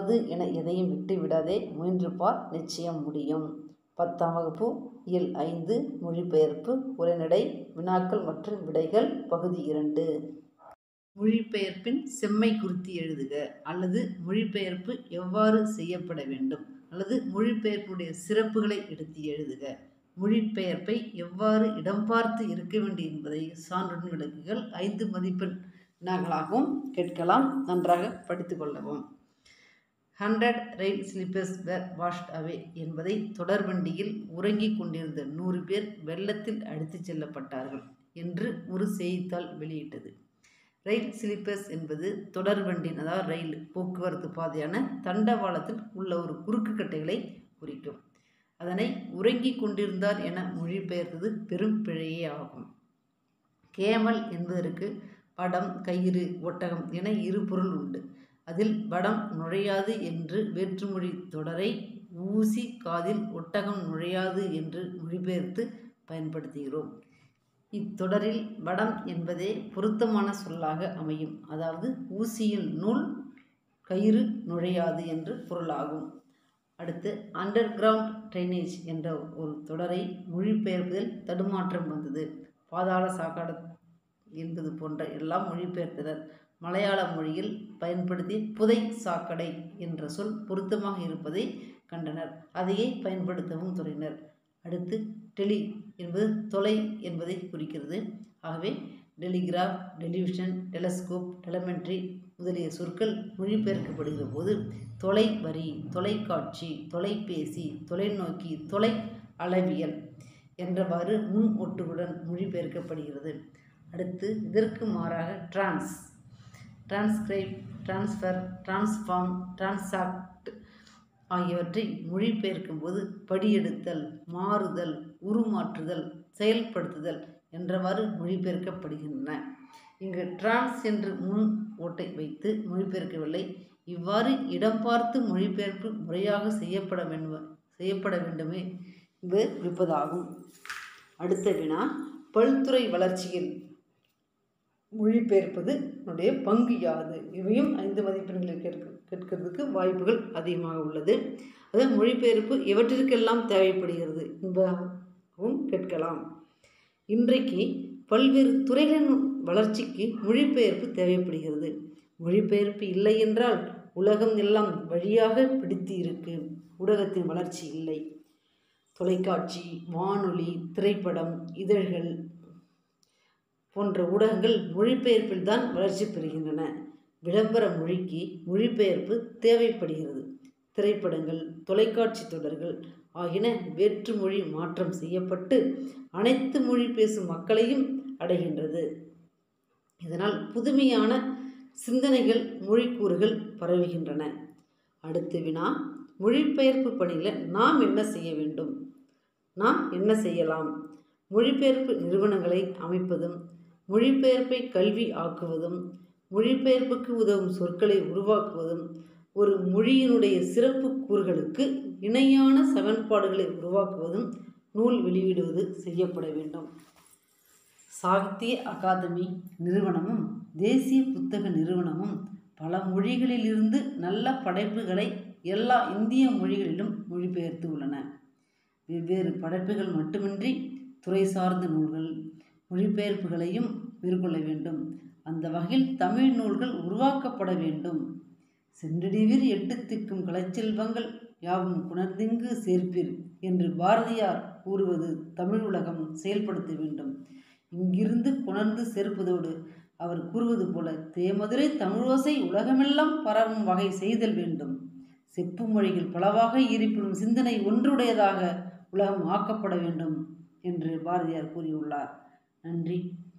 முடியாது என எதையும் விட்டு விடாதே முயன்று பார் நிச்சயம் முடியும் பத்தாம் வகுப்பு இயல் ஐந்து மொழிபெயர்ப்பு உரைநடை வினாக்கள் மற்றும் விடைகள் பகுதி இரண்டு மொழிபெயர்ப்பின் செம்மை குறித்து எழுதுக அல்லது மொழிபெயர்ப்பு எவ்வாறு செய்யப்பட வேண்டும் அல்லது மொழிபெயர்ப்புடைய சிறப்புகளை எடுத்து எழுதுக மொழிபெயர்ப்பை எவ்வாறு இடம் பார்த்து இருக்க வேண்டும் என்பதை சான்றுடன் விளக்குகள் ஐந்து மதிப்பெண் வினாக்களாகவும் கேட்கலாம் நன்றாக படித்து கொள்ளவும் hundred rail slippers were washed away என்பதை தொடர்வண்டியில் உறங்கிக் கொண்டிருந்த நூறு பேர் வெள்ளத்தில் அடித்துச் செல்லப்பட்டார்கள் என்று ஒரு செய்தித்தாள் வெளியிட்டது ரயில் ஸ்லிப்பர்ஸ் என்பது தொடர்வண்டின் அதாவது ரயில் போக்குவரத்து பாதையான தண்டவாளத்தில் உள்ள ஒரு குறுக்கு கட்டைகளை குறிக்கும் அதனை உறங்கிக் கொண்டிருந்தார் என மொழிபெயர்த்தது பெரும் பிழையே ஆகும் கேமல் என்பதற்கு படம் கயிறு ஒட்டகம் என இரு பொருள் உண்டு அதில் வடம் நுழையாது என்று வேற்றுமொழி தொடரை ஊசி காதில் ஒட்டகம் நுழையாது என்று மொழிபெயர்த்து பயன்படுத்துகிறோம் இத்தொடரில் வடம் என்பதே பொருத்தமான சொல்லாக அமையும் அதாவது ஊசியில் நூல் கயிறு நுழையாது என்று பொருளாகும் அடுத்து அண்டர் கிரவுண்ட் ட்ரைனேஜ் என்ற ஒரு தொடரை மொழிபெயர்ப்பதில் தடுமாற்றம் வந்தது பாதாள சாக்கடை என்பது போன்ற எல்லாம் மொழிபெயர்த்தனர் மலையாள மொழியில் பயன்படுத்தி புதை சாக்கடை என்ற சொல் பொருத்தமாக இருப்பதை கண்டனர் அதையே பயன்படுத்தவும் தொடங்கினர் அடுத்து டெலி என்பது தொலை என்பதை குறிக்கிறது ஆகவே டெலிகிராஃப் டெலிவிஷன் டெலஸ்கோப் டெலமெண்ட்ரி முதலிய சொற்கள் மொழிபெயர்க்கப்படுகிற போது தொலை வரி தொலைக்காட்சி தொலைபேசி தொலைநோக்கி தொலை அளவியல் என்றவாறு முன் ஒட்டுடன் மொழிபெயர்க்கப்படுகிறது அடுத்து இதற்கு மாறாக trans transcribe transfer transform transact ஆகியவற்றை மொழிபெயர்க்கும் போது படியெடுத்தல் மாறுதல் உருமாற்றுதல் செயல்படுத்துதல் என்றவாறு மொழிபெயர்க்கப்படுகின்றன இங்கு டிரான்ஸ் என்று முன் ஓட்டை வைத்து மொழிபெயர்க்கவில்லை இவ்வாறு இடம் பார்த்து மொழிபெயர்ப்பு முறையாக செய்யப்பட வேண்டும் செய்யப்பட வேண்டுமே என்பது குறிப்பதாகும் அடுத்த வினா பல்துறை வளர்ச்சியில் மொழிபெயர்ப்பது என்னுடைய பங்கு யாது இவையும் ஐந்து மதிப்பெண்களை கேட்க கேட்கறதுக்கு வாய்ப்புகள் அதிகமாக உள்ளது அது மொழிபெயர்ப்பு எவற்றிற்கெல்லாம் தேவைப்படுகிறது என்பதாகவும் கேட்கலாம் இன்றைக்கு பல்வேறு துறைகளின் வளர்ச்சிக்கு மொழிபெயர்ப்பு தேவைப்படுகிறது மொழிபெயர்ப்பு இல்லை என்றால் உலகம் எல்லாம் வழியாக பிடித்து இருக்கு ஊடகத்தின் வளர்ச்சி இல்லை தொலைக்காட்சி வானொலி திரைப்படம் இதழ்கள் போன்ற ஊடகங்கள் மொழிபெயர்ப்பில் தான் வளர்ச்சி பெறுகின்றன விளம்பர மொழிக்கு மொழிபெயர்ப்பு தேவைப்படுகிறது திரைப்படங்கள் தொலைக்காட்சி தொடர்கள் ஆகியன வேற்று மொழி மாற்றம் செய்யப்பட்டு அனைத்து மொழி பேசும் மக்களையும் அடைகின்றது இதனால் புதுமையான சிந்தனைகள் மொழிக்கூறுகள் பரவுகின்றன அடுத்து வினா மொழிபெயர்ப்பு பணியில் நாம் என்ன செய்ய வேண்டும் நாம் என்ன செய்யலாம் மொழிபெயர்ப்பு நிறுவனங்களை அமைப்பதும் மொழிபெயர்ப்பை கல்வி ஆக்குவதும் மொழிபெயர்ப்புக்கு உதவும் சொற்களை உருவாக்குவதும் ஒரு மொழியினுடைய சிறப்பு கூறுகளுக்கு இணையான சமன்பாடுகளை உருவாக்குவதும் நூல் வெளியிடுவது செய்யப்பட வேண்டும் சாகித்ய அகாதமி நிறுவனமும் தேசிய புத்தக நிறுவனமும் பல மொழிகளிலிருந்து நல்ல படைப்புகளை எல்லா இந்திய மொழிகளிலும் மொழிபெயர்த்து உள்ளன வெவ்வேறு படைப்புகள் மட்டுமின்றி துறை சார்ந்த நூல்கள் மொழிபெயர்ப்புகளையும் மேற்கொள்ள வேண்டும் அந்த வகையில் தமிழ் நூல்கள் உருவாக்கப்பட வேண்டும் சென்றடிவீர் எட்டு திக்கும் கலைச்செல்வங்கள் யாவும் புணர்ந்திங்கு சேர்ப்பீர் என்று பாரதியார் கூறுவது தமிழ் உலகம் செயல்படுத்த வேண்டும் இங்கிருந்து புணர்ந்து சேர்ப்பதோடு அவர் கூறுவது போல தேமதுரை தமிழோசை உலகமெல்லாம் பரவும் வகை செய்தல் வேண்டும் செப்பு மொழிகள் பலவாக இருப்பினும் சிந்தனை ஒன்றுடையதாக உலகம் ஆக்கப்பட வேண்டும் என்று பாரதியார் கூறியுள்ளார் நன்றி